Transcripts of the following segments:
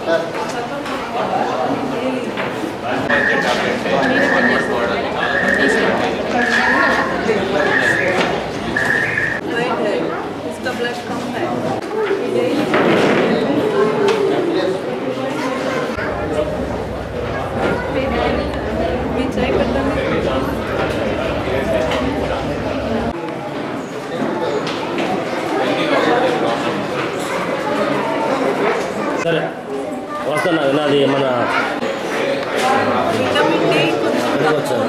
Right है इसका blood कम है मी चाय करता हूँ సరే వస్తున్నా నాది మన విటమిన్ డి కొంచెం ఎక్కడికి వచ్చారు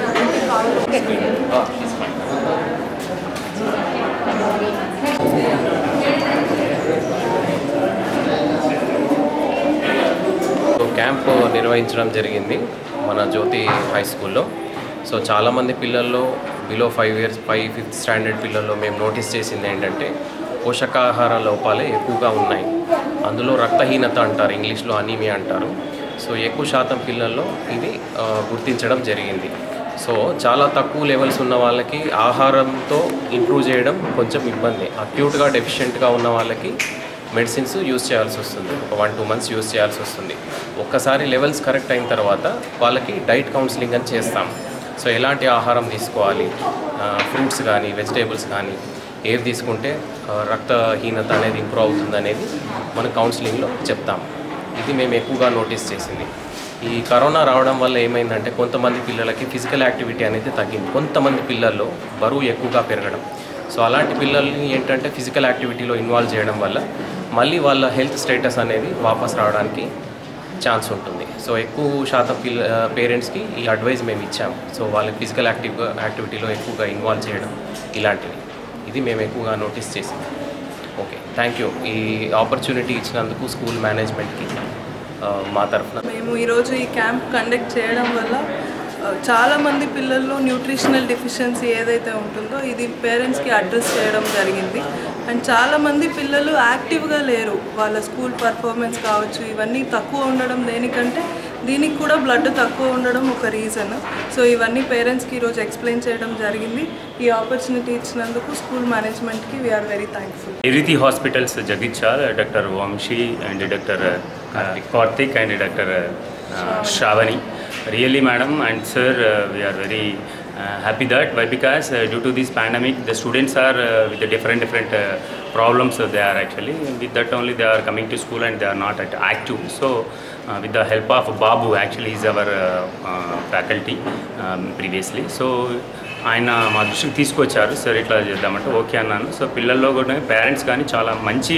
సో క్యాంప్ నిర్వహించడం జరిగింది మన జ్యోతి హై స్కూల్లో సో చాలామంది పిల్లల్లో below five years five fifth standard పిల్లల్లో మేము నోటీస్ చేసింది ఏంటంటే పోషకాహార లోపాలే ఎక్కువగా ఉన్నాయి అందులో రక్తహీనత అంటారు ఇంగ్లీష్లో అనీమియా అంటారు సో ఎక్కువ శాతం పిల్లల్లో ఇది ఆ, గుర్తించడం జరిగింది సో చాలా తక్కువ లెవెల్స్ ఉన్న వాళ్ళకి ఆహారంతో ఇంప్రూవ్ చేయడం కొంచెం ఇబ్బంది అక్యూట్గా డెఫిషియెంట్గా ఉన్న వాళ్ళకి మెడిసిన్స్ యూస్ చేయాల్సి వస్తుంది ఒక వన్ టూ మంత్స్ యూస్ చేయాల్సి వస్తుంది ఒక్కసారి లెవెల్స్ కరెక్ట్ అయిన తర్వాత వాళ్ళకి డైట్ కౌన్సిలింగ్ అని చేస్తాం సో ఎలాంటి ఆహారం తీసుకోవాలి ఫ్రూట్స్ కానీ వెజిటేబుల్స్ కానీ ఏవి తీసుకుంటే ఆ, రక్తహీనత అనేది ఇంప్రూవ్ అవుతుంది అనేది మన కౌన్సిలింగ్లో చెప్తాం ఇది మేము ఎక్కువగా నోటీస్ చేసింది ఈ కరోనా రావడం వల్ల ఏమైందంటే కొంతమంది పిల్లలకి ఫిజికల్ యాక్టివిటీ అనేది తగ్గింది కొంతమంది పిల్లల్లో బరువు ఎక్కువగా పెరగడం సో అలాంటి పిల్లల్ని ఏంటంటే ఫిజికల్ యాక్టివిటీలో ఇన్వాల్వ్ చేయడం వల్ల మళ్ళీ వాళ్ళ హెల్త్ స్టేటస్ అనేది వాపస్ రావడానికి ఛాన్స్ ఉంటుంది సో ఎక్కువ శాతం పిల్ల పేరెంట్స్కి ఈ అడ్వైజ్ మేము ఇచ్చాం సో వాళ్ళకి ఫిజికల్ యాక్టివ్ యాక్టివిటీలో ఎక్కువగా ఇన్వాల్వ్ చేయడం ఇలాంటివి ఇది మేము ఎక్కువగా నోటీస్ చేసింది ఓకే థ్యాంక్ యూ ఈ ఆపర్చునిటీ ఇచ్చినందుకు స్కూల్ మేనేజ్మెంట్కి ఆ, మా తరఫున మేము ఈరోజు ఈ క్యాంప్ కండక్ట్ చేయడం వల్ల ఆ, చాలామంది పిల్లల్లో న్యూట్రిషనల్ డెఫిషియన్సీ ఏదైతే ఉంటుందో ఇది పేరెంట్స్కి అడ్రస్ చేయడం జరిగింది అండ్ చాలామంది పిల్లలు యాక్టివ్గా లేరు వాళ్ళ స్కూల్ పర్ఫార్మెన్స్ కావచ్చు ఇవన్నీ తక్కువ ఉండడం దేనికంటే దీనికి కూడా బ్లడ్ తక్కువ ఉండడం ఒక రీజన్ సో ఇవన్నీ పేరెంట్స్కి ఈరోజు ఎక్స్ప్లెయిన్ చేయడం జరిగింది ఈ ఆపర్చునిటీ ఇచ్చినందుకు స్కూల్ మేనేజ్మెంట్కి we are very thankful Niriti Hospitals, Jagdichal, Dr. Vamshi and Dr. Uh, Karthik and Dr. Uh, Shravani. Really, madam and sir, uh, we are very uh, happy that why because uh, due to this pandemic, the students are uh, with the different different uh, problems uh, they are actually. With that only they are coming to school and they are not at active. So. Uh, with the help of Babu, actually, is our uh, uh, faculty um, previously. So ఆయన మా దృష్టికి తీసుకొచ్చారు sir ఇట్లా చేద్దామంటే okay అన్నాను so పిల్లల్లో కూడా parents కానీ చాలా మంచి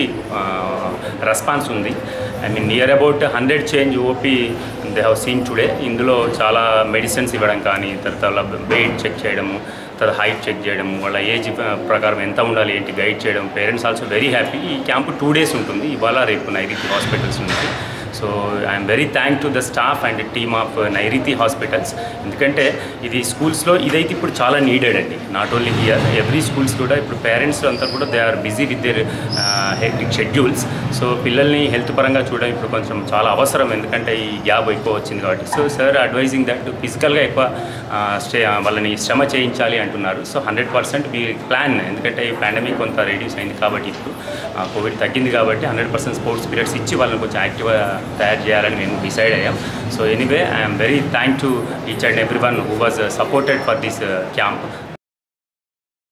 రెస్పాన్స్ ఉంది I mean near about hundred change OP they have seen today ఇందులో చాలా మెడిసిన్స్ ఇవ్వడం కానీ తర్వాత వాళ్ళ వెయిట్ చెక్ చేయడము తర్వాత హైట్ చెక్ చేయడం వాళ్ళ ఏజ్ ప్రకారం ఎంత ఉండాలి ఏంటి గైడ్ చేయడం పేరెంట్స్ ఆల్సో వెరీ హ్యాపీ ఈ క్యాంపు టూ డేస్ ఉంటుంది ఇవాళ రేపు నైరుతి హాస్పిటల్స్ నుంచి so I'm very thank to the staff and team of Niriti hospitals ఎందుకంటే ఇది స్కూల్స్లో ఇదైతే ఇప్పుడు చాలా నీడెడ్ అండి not only here every schools కూడా ఇప్పుడు పేరెంట్స్ అంతా కూడా they are busy with their hectic schedules so పిల్లల్ని హెల్త్ పరంగా చూడడం ఇప్పుడు కొంచెం చాలా అవసరం ఎందుకంటే ఈ గ్యాప్ ఎక్కువ వచ్చింది కాబట్టి సో సార్ అడ్వైజింగ్ దట్ ఫిజికల్గా ఎక్కువ స్టే వాళ్ళని శ్రమ చేయించాలి అంటున్నారు సో హండ్రెడ్ పర్సెంట్ మీ ప్లాన్ ఎందుకంటే ఈ పాండమిక్ కొంత రెడ్యూస్ అయింది కాబట్టి ఇప్పుడు కోవిడ్ తగ్గింది కాబట్టి హండ్రెడ్ పర్సెంట్ స్పోర్ట్స్ పీరియడ్స్ ఇచ్చి వాళ్ళని కొంచెం యాక్టివ్గా తయారు చేయాలని మేము డిసైడ్ అయ్యాం so anyway I'm very thank to each and every one who was supported for this camp